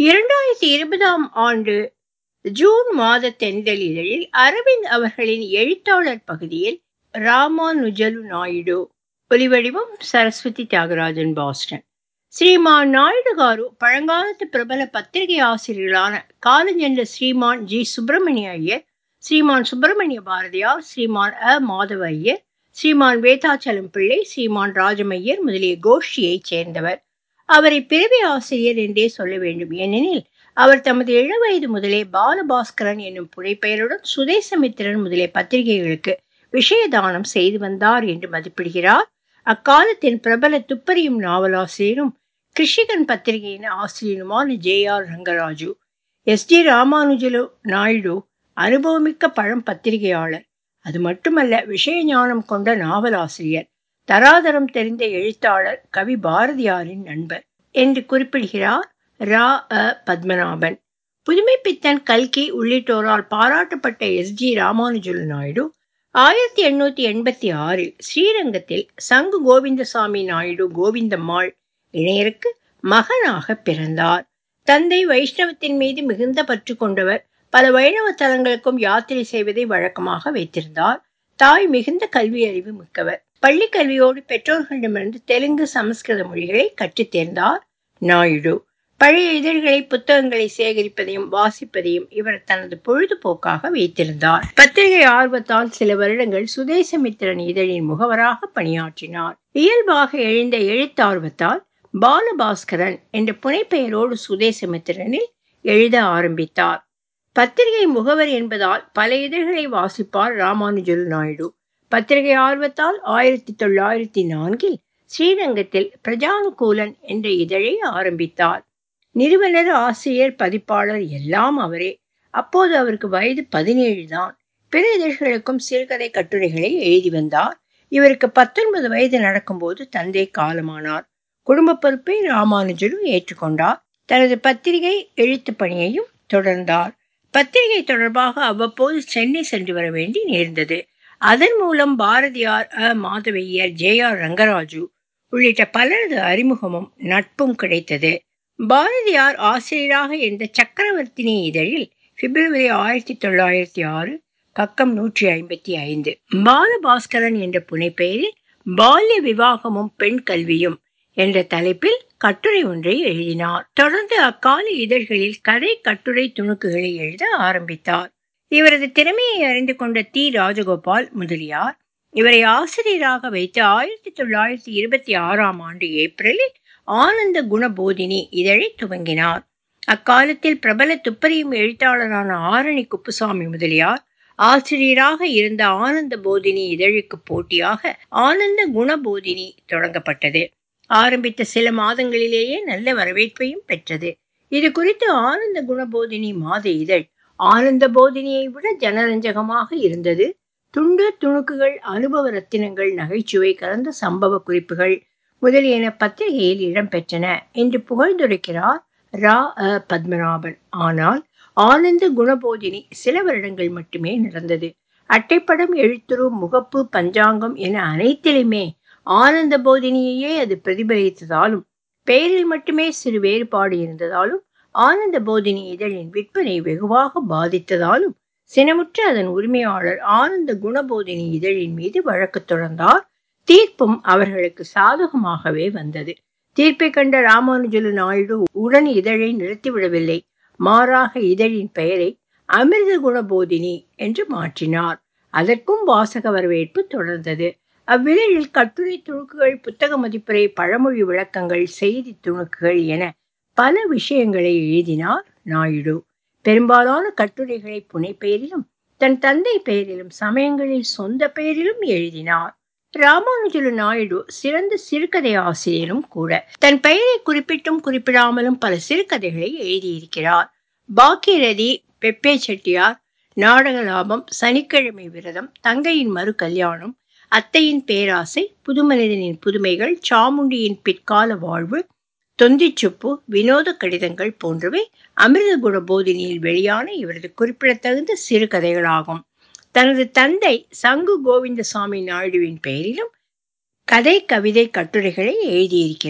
இரண்டாயிரத்தி இருபதாம் ஆண்டு ஜூன் மாத தென்றல் இதழில் அரவிந்த் அவர்களின் எழுத்தாளர் பகுதியில் ராமானுஜலு நாயுடு ஒலிவடிவம் சரஸ்வதி தியாகராஜன் பாஸ்டன் ஸ்ரீமான் நாயுடு காரு பழங்காலத்து பிரபல பத்திரிகை ஆசிரியர்களான காலஞ்சென்ற ஸ்ரீமான் ஜி சுப்பிரமணிய ஐயர் ஸ்ரீமான் சுப்பிரமணிய பாரதியார் ஸ்ரீமான் அ மாதவ ஐயர் ஸ்ரீமான் வேதாச்சலம் பிள்ளை ஸ்ரீமான் ராஜமையர் முதலிய கோஷ்டியைச் சேர்ந்தவர் அவரை பிறவி ஆசிரியர் என்றே சொல்ல வேண்டும் ஏனெனில் அவர் தமது இளவயது முதலே பாலபாஸ்கரன் என்னும் புனைப்பெயருடன் சுதேசமித்திரன் முதலிய பத்திரிகைகளுக்கு விஷயதானம் செய்து வந்தார் என்று மதிப்பிடுகிறார் அக்காலத்தின் பிரபல துப்பறியும் நாவலாசிரியரும் கிருஷிகன் பத்திரிகையின் ஆசிரியருமான J R Rangaraju S D Ramanujalu Naidu அனுபவமிக்க பழம் பத்திரிகையாளர் அது மட்டுமல்ல விஷய ஞானம் கொண்ட நாவலாசிரியர் தராதரம் தெரிந்த எழுத்தாளர் கவி பாரதியாரின் நண்பர் என்று குறிப்பிடுகிறார் ரா அ பத்மநாபன் புதுமைப்பித்தன் கல்கி உள்ளிட்டோரால் பாராட்டப்பட்ட எஸ் ஜி ராமானுஜலு நாயுடு ஆயிரத்தி எண்ணூத்தி எண்பத்தி ஆறில் ஸ்ரீரங்கத்தில் சங்கு கோவிந்தசாமி நாயுடு கோவிந்தம்மாள் இணையருக்கு மகனாக பிறந்தார் தந்தை வைஷ்ணவத்தின் மீது மிகுந்த பற்று கொண்டவர் பல வைணவ தலங்களுக்கும் யாத்திரை செய்வதை வழக்கமாக வைத்திருந்தார் தாய் மிகுந்த கல்வி அறிவு மிக்கவர் பள்ளி கல்வியோடு பெற்றோர்களிடமிருந்து தெலுங்கு சமஸ்கிருத மொழிகளை கற்றுத் தேர்ந்தார் நாயுடு பழைய இதழ்களை புத்தகங்களை சேகரிப்பதையும் வாசிப்பதையும் இவர் தனது பொழுதுபோக்காக வைத்திருந்தார் பத்திரிகை ஆர்வத்தால் சில வருடங்கள் சுதேசமித்திரன் இதழின் முகவராக பணியாற்றினார் இயல்பாக எழுந்த எழுத்தார்வத்தால் பாலபாஸ்கரன் என்ற புனைப்பெயரோடு சுதேசமித்திரனில் எழுத ஆரம்பித்தார் பத்திரிகை முகவர் என்பதால் பல இதழ்களை வாசிப்பார் ராமானுஜல் நாயுடு பத்திரிகை ஆர்வத்தால் ஆயிரத்தி தொள்ளாயிரத்தி நான்கில் ஸ்ரீரங்கத்தில் பிரஜானுகூலன் என்ற இதழை ஆரம்பித்தார் நிறுவனர் ஆசிரியர் பதிப்பாளர் எல்லாம் அவரே அப்போது அவருக்கு வயது பதினேழு தான் பிற இதழ்களுக்கும் சிறுகதை கட்டுரைகளை எழுதி வந்தார் இவருக்கு பத்தொன்பது வயது நடக்கும்போது தந்தை காலமானார் குடும்ப பொறுப்பை ராமானுஜலு ஏற்றுக்கொண்டார் தனது பத்திரிகை எழுத்து பணியையும் தொடர்ந்தார் பத்திரிகை தொடர்பாக அவ்வப்போது சென்னை சென்று வர வேண்டி நேர்ந்தது அதன் மூலம் பாரதியார் அ மாதவையர் ஜே ஆர் ரங்கராஜு உள்ளிட்ட பலரது அறிமுகமும் நட்பும் கிடைத்தது பாரதியார் ஆசிரியராக இருந்த சக்கரவர்த்தினி இதழில் பிப்ரவரி ஆயிரத்தி தொள்ளாயிரத்தி ஆறு பக்கம் நூற்றி ஐம்பத்தி ஐந்து பாலபாஸ்கரன் என்ற புனைப்பெயரில் பால்ய விவாகமும் பெண் கல்வியும் என்ற தலைப்பில் கட்டுரை ஒன்றை எழுதினார் தொடர்ந்து அக்கால இதழ்களில் கதை கட்டுரை துணுக்குகளை எழுத ஆரம்பித்தார் இவரது திறமையை அறிந்து கொண்ட தி ராஜகோபால் முதலியார் இவரை ஆசிரியராக வைத்து ஆயிரத்தி தொள்ளாயிரத்தி இருபத்தி ஆறாம் ஆண்டு ஏப்ரலில் ஆனந்த குணபோதினி இதழை துவங்கினார் அக்காலத்தில் பிரபல துப்பறியும் எழுத்தாளரான ஆரணி குப்புசாமி முதலியார் ஆசிரியராக இருந்த ஆனந்த போதினி இதழுக்கு போட்டியாக ஆனந்த குணபோதினி தொடங்கப்பட்டது ஆரம்பித்த சில மாதங்களிலேயே நல்ல வரவேற்பையும் பெற்றது இது குறித்து ஆனந்த குணபோதினி மாத இதழ் ஆனந்த போதினியை விட ஜனரஞ்சகமாக இருந்தது துண்டு துணுக்குகள் அனுபவ ரத்தினங்கள் நகைச்சுவை கலந்த சம்பவ குறிப்புகள் முதலியன பத்திரிகையில் இடம்பெற்றன என்று புகழ்ந்துரைக்கிறார் ரா அ பத்மநாபன் ஆனால் ஆனந்த குணபோதினி சில வருடங்கள் மட்டுமே நடந்தது அட்டைப்படம் எழுத்துரு முகப்பு பஞ்சாங்கம் என அனைத்திலுமே ஆனந்த போதினியையே அது பிரதிபலித்ததாலும் பெயரில் மட்டுமே சிறு வேறுபாடு இருந்ததாலும் ஆனந்த போதினி இதழின் விற்பனை வெகுவாக பாதித்ததாலும் சினமுற்ற அதன் உரிமையாளர் ஆனந்த குணபோதினி இதழின் மீது வழக்கு தொடர்ந்தார் தீர்ப்பும் அவர்களுக்கு சாதகமாகவே வந்தது தீர்ப்பை கண்ட ராமானுஜலு நாயுடு உடன் இதழை நிறுத்திவிடவில்லை மாறாக இதழின் பெயரை அமிர்த குணபோதினி என்று மாற்றினார் அதற்கும் வாசக வரவேற்பு தொடர்ந்தது அவ்விதழில் கட்டுரை துணுக்குகள் புத்தக மதிப்புரை பழமொழி விளக்கங்கள் செய்தி துணுக்குகள் என பல விஷயங்களை எழுதினார் நாயுடு பெரும்பாலான கட்டுரைகளை புனைப்பெயரிலும் தன் தந்தை பெயரிலும் சமயங்களில் சொந்த பெயரிலும் எழுதினார் ராமானுஜலு நாயுடு சிறந்த சிறுகதை ஆசிரியரும் கூட தன் பெயரை குறிப்பிட்டும் குறிப்பிடாமலும் பல சிறுகதைகளை எழுதியிருக்கிறார் பாக்கியரதி பெப்பே செட்டியார் நாடக லாபம் சனிக்கிழமை விரதம் தங்கையின் மறு கல்யாணம் அத்தையின் பேராசை புதுமனிதனின் புதுமைகள் சாமுண்டியின் பிற்கால வாழ்வு தொந்திச்சுப்பு வினோத கடிதங்கள் போன்றவை அமிர்தகுண போதினியில் வெளியான இவரது குறிப்பிடத்தகுந்த சிறுகதைகளாகும் தனது தந்தை சங்கு கோவிந்தசாமி நாயுடுவின் பெயரிலும் கதை கவிதை கட்டுரைகளை எழுதியிருக்கிறார்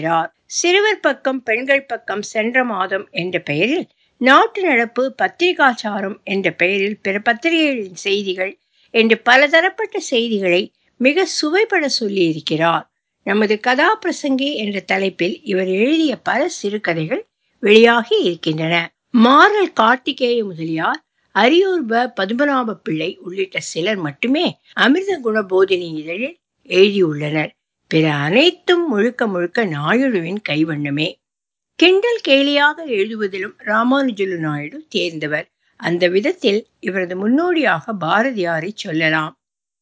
சிறுவர் பக்கம் பெண்கள் பக்கம் சென்ற மாதம் என்ற பெயரில் நாட்டு நடப்பு பத்திரிகாச்சாரம் என்ற பெயரில் பிற பத்திரிகைகளின் செய்திகள் என்று பலதரப்பட்ட செய்திகளை மிக சுவைபட சொல்லியிருக்கிறார் நமது கதாபிரசங்கி என்ற தலைப்பில் இவர் எழுதிய பல சிறுகதைகள் வெளியாகி இருக்கின்றன மாறல் கார்த்திகேய முதலியார் அரியூர் ப பதுமநாப பிள்ளை உள்ளிட்ட சிலர் மட்டுமே அமிர்த குணபோதினி இதழில் எழுதியுள்ளனர் பிற அனைத்தும் முழுக்க முழுக்க நாயுடுவின் கைவண்ணமே கிண்டல் கேலியாக எழுதுவதிலும் ராமானுஜலு நாயுடு தேர்ந்தவர் அந்த விதத்தில் இவரது முன்னோடியாக பாரதியாரை சொல்லலாம்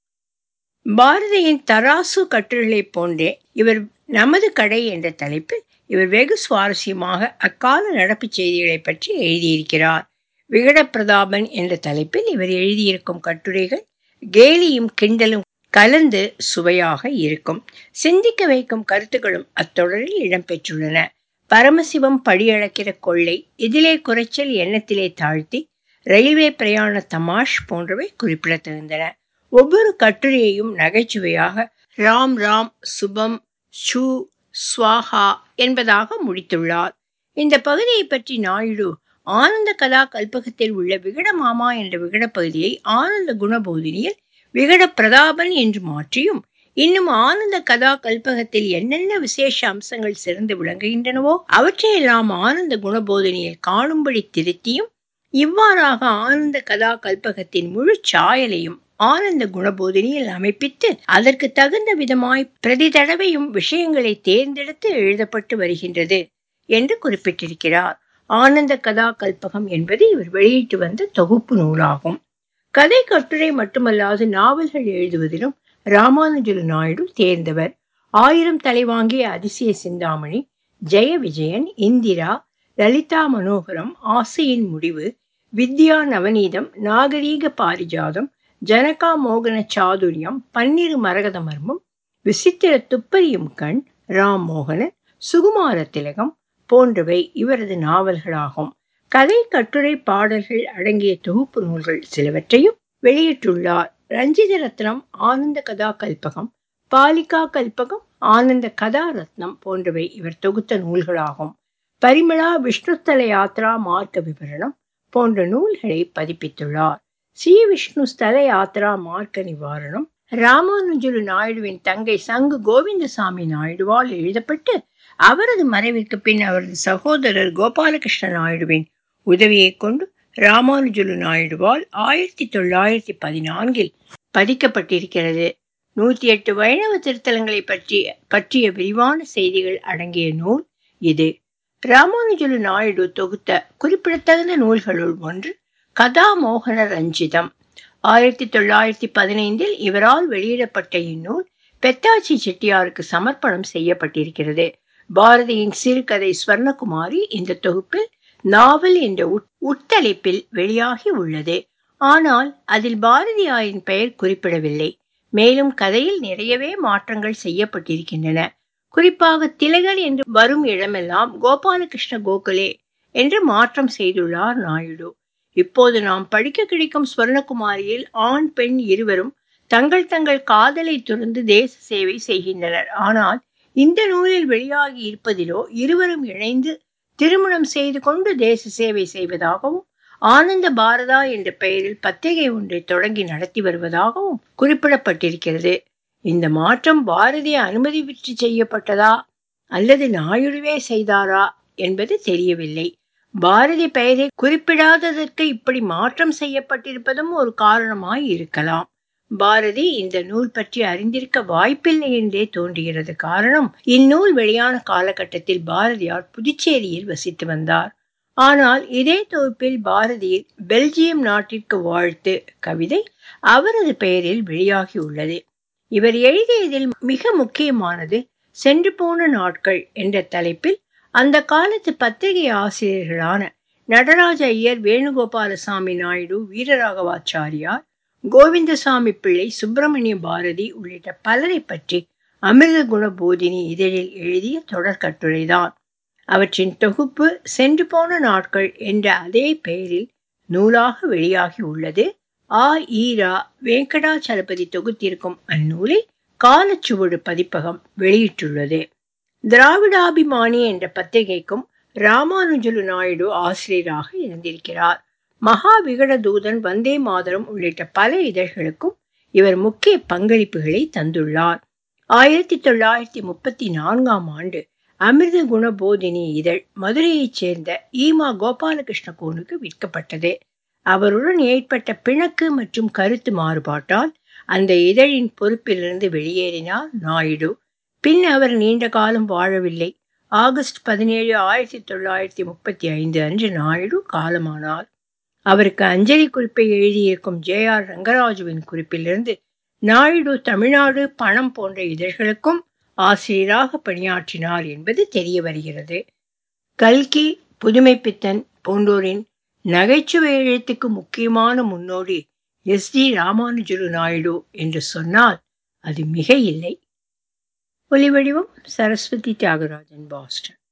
பாரதியின் தராசு கட்டுரைகளைப் போன்றே இவர் நமது கடை என்ற தலைப்பில் இவர் வெகு சுவாரஸ்யமாக அக்கால நடப்பு செய்திகளை பற்றி எழுதியிருக்கிறார் விகட பிரதாபன் என்ற தலைப்பில் இவர் எழுதியிருக்கும் கட்டுரைகள் கேலியும் கிண்டலும் கலந்து சுவையாக இருக்கும் சிந்திக்க வைக்கும் கருத்துக்களும் அத்தொடரில் இடம்பெற்றுள்ளன பரமசிவம் படியளக்கிற கொள்ளை இதிலே குறைச்சல் எண்ணத்திலே தாழ்த்தி ரயில்வே பிரயாண தமாஷ் போன்றவை குறிப்பிடத்தகுந்தன ஒவ்வொரு கட்டுரையையும் நகைச்சுவையாக ராம் ராம் சுபம் ஷூ ஸ்வாஹா என்பதாக முடித்துள்ளார் இந்த பகுதியை பற்றி நாயுடு ஆனந்த கதா கல்பகத்தில் உள்ள விகட மாமா என்ற விகட பகுதியை ஆனந்த குணபோதினியில் விகட பிரதாபன் என்று மாற்றியும் இன்னும் ஆனந்த கதா கல்பகத்தில் என்னென்ன விசேஷ அம்சங்கள் சிறந்து விளங்குகின்றனவோ அவற்றையெல்லாம் ஆனந்த குணபோதனியில் காணும்படி திருத்தியும் இவ்வாறாக ஆனந்த கதா கல்பகத்தின் முழு சாயலையும் ஆனந்த குணபோதினியில் அமைப்பித்து அதற்கு தகுந்த விதமாய் பிரதி தடவையும் விஷயங்களை தேர்ந்தெடுத்து எழுதப்பட்டு வருகின்றது என்று குறிப்பிட்டிருக்கிறார் ஆனந்த கதா கல்பகம் என்பது இவர் வெளியிட்டு வந்த தொகுப்பு நூலாகும் கதை கட்டுரை மட்டுமல்லாது நாவல்கள் எழுதுவதிலும் ராமானுஜலு நாயுடு தேர்ந்தவர் ஆயிரம் தலைவாங்கிய அதிசய சிந்தாமணி ஜெய விஜயன் இந்திரா லலிதா மனோகரம் ஆசையின் முடிவு வித்யா நவநீதம் நாகரீக பாரிஜாதம் ஜனகா மோகன சாதுரியம் பன்னிரு மரகத மர்மம் விசித்திர துப்பறியும் கண் ராம் மோகனன் சுகுமார திலகம் போன்றவை இவரது நாவல்களாகும் கதை கட்டுரை பாடல்கள் அடங்கிய தொகுப்பு நூல்கள் சிலவற்றையும் வெளியிட்டுள்ளார் ரஞ்சித ரத்னம் ஆனந்த கதா கல்பகம் பாலிகா கல்பகம் ஆனந்த கதா ரத்னம் போன்றவை இவர் தொகுத்த நூல்களாகும் பரிமளா விஷ்ணுஸ்தல யாத்ரா மார்க்க விவரணம் போன்ற நூல்களை பதிப்பித்துள்ளார் ஸ்ரீ விஷ்ணு ஸ்தல யாத்ரா மார்க்க நிவாரணம் ராமானுஜலு நாயுடுவின் தங்கை சங்கு கோவிந்தசாமி நாயுடுவால் எழுதப்பட்டு அவரது மறைவிற்கு பின் அவரது சகோதரர் கோபாலகிருஷ்ண நாயுடுவின் உதவியை கொண்டு ராமானுஜலு நாயுடுவால் ஆயிரத்தி தொள்ளாயிரத்தி பதினான்கில் பதிக்கப்பட்டிருக்கிறது நூத்தி எட்டு வைணவ திருத்தலங்களை பற்றிய பற்றிய விரிவான செய்திகள் அடங்கிய நூல் இது ராமானுஜலு நாயுடு தொகுத்த குறிப்பிடத்தகுந்த நூல்களுள் ஒன்று கதா மோகன ரஞ்சிதம் ஆயிரத்தி தொள்ளாயிரத்தி பதினைந்தில் இவரால் வெளியிடப்பட்ட இந்நூல் பெத்தாச்சி செட்டியாருக்கு சமர்ப்பணம் செய்யப்பட்டிருக்கிறது பாரதியின் சிறுகதை ஸ்வர்ணகுமாரி இந்த தொகுப்பில் நாவல் என்ற உட்தலைப்பில் வெளியாகி உள்ளது ஆனால் அதில் பாரதியாரின் பெயர் குறிப்பிடவில்லை மேலும் கதையில் நிறையவே மாற்றங்கள் செய்யப்பட்டிருக்கின்றன குறிப்பாக திலகர் என்று வரும் இடமெல்லாம் கோபாலகிருஷ்ண கோகலே என்று மாற்றம் செய்துள்ளார் நாயுடு இப்போது நாம் படிக்க கிடைக்கும் ஸ்வர்ணகுமாரியில் ஆண் பெண் இருவரும் தங்கள் தங்கள் காதலை துறந்து தேச சேவை செய்கின்றனர் ஆனால் இந்த நூலில் வெளியாகி இருப்பதிலோ இருவரும் இணைந்து திருமணம் செய்து கொண்டு தேச சேவை செய்வதாகவும் ஆனந்த பாரதா என்ற பெயரில் பத்திரிகை ஒன்றை தொடங்கி நடத்தி வருவதாகவும் குறிப்பிடப்பட்டிருக்கிறது இந்த மாற்றம் பாரதிய அனுமதி பெற்று செய்யப்பட்டதா அல்லது நாயுடுவே செய்தாரா என்பது தெரியவில்லை பாரதி பெயரை குறிப்பிடாததற்கு இப்படி மாற்றம் செய்யப்பட்டிருப்பதும் ஒரு காரணமாய் இருக்கலாம் பாரதி இந்த நூல் பற்றி அறிந்திருக்க வாய்ப்பில்லை என்றே தோன்றுகிறது காரணம் இந்நூல் வெளியான காலகட்டத்தில் பாரதியார் புதுச்சேரியில் வசித்து வந்தார் ஆனால் இதே தொகுப்பில் பாரதியின் பெல்ஜியம் நாட்டிற்கு வாழ்த்து கவிதை அவரது பெயரில் வெளியாகி உள்ளது இவர் எழுதியதில் மிக முக்கியமானது சென்று போன நாட்கள் என்ற தலைப்பில் அந்த காலத்து பத்திரிகை ஆசிரியர்களான நடராஜ ஐயர் வேணுகோபாலசாமி நாயுடு வீரராகவாச்சாரியார் கோவிந்தசாமி பிள்ளை சுப்பிரமணிய பாரதி உள்ளிட்ட பலரை பற்றி அமிர்த குண போதினி இதழில் எழுதிய தொடர் கட்டுரைதான் அவற்றின் தொகுப்பு சென்று போன நாட்கள் என்ற அதே பெயரில் நூலாக வெளியாகி உள்ளது ஆ ஈரா வெங்கடாச்சலபதி தொகுத்திருக்கும் அந்நூலை காலச்சுவடு பதிப்பகம் வெளியிட்டுள்ளது திராவிடாபிமானி என்ற பத்திரிகைக்கும் ராமானுஜலு நாயுடு ஆசிரியராக இருந்திருக்கிறார் மகா விகட தூதன் வந்தே மாதரம் உள்ளிட்ட பல இதழ்களுக்கும் இவர் முக்கிய பங்களிப்புகளை தந்துள்ளார் ஆயிரத்தி தொள்ளாயிரத்தி முப்பத்தி நான்காம் ஆண்டு அமிர்த குண போதினி இதழ் மதுரையைச் சேர்ந்த ஈமா கோபாலகிருஷ்ண கோனுக்கு விற்கப்பட்டது அவருடன் ஏற்பட்ட பிணக்கு மற்றும் கருத்து மாறுபாட்டால் அந்த இதழின் பொறுப்பிலிருந்து வெளியேறினார் நாயுடு பின் அவர் நீண்ட காலம் வாழவில்லை ஆகஸ்ட் பதினேழு ஆயிரத்தி தொள்ளாயிரத்தி முப்பத்தி ஐந்து அன்று நாயுடு காலமானார் அவருக்கு அஞ்சலி குறிப்பை எழுதியிருக்கும் ஜே ஆர் ரங்கராஜுவின் குறிப்பிலிருந்து நாயுடு தமிழ்நாடு பணம் போன்ற இதழ்களுக்கும் ஆசிரியராக பணியாற்றினார் என்பது தெரிய வருகிறது கல்கி புதுமைப்பித்தன் போன்றோரின் நகைச்சுவை எழுத்துக்கு முக்கியமான முன்னோடி எஸ் டி ராமானுஜலு நாயுடு என்று சொன்னால் அது மிக இல்லை ஒலிவடிவம் சரஸ்வதி தியாகராஜன் பாஸ்டன்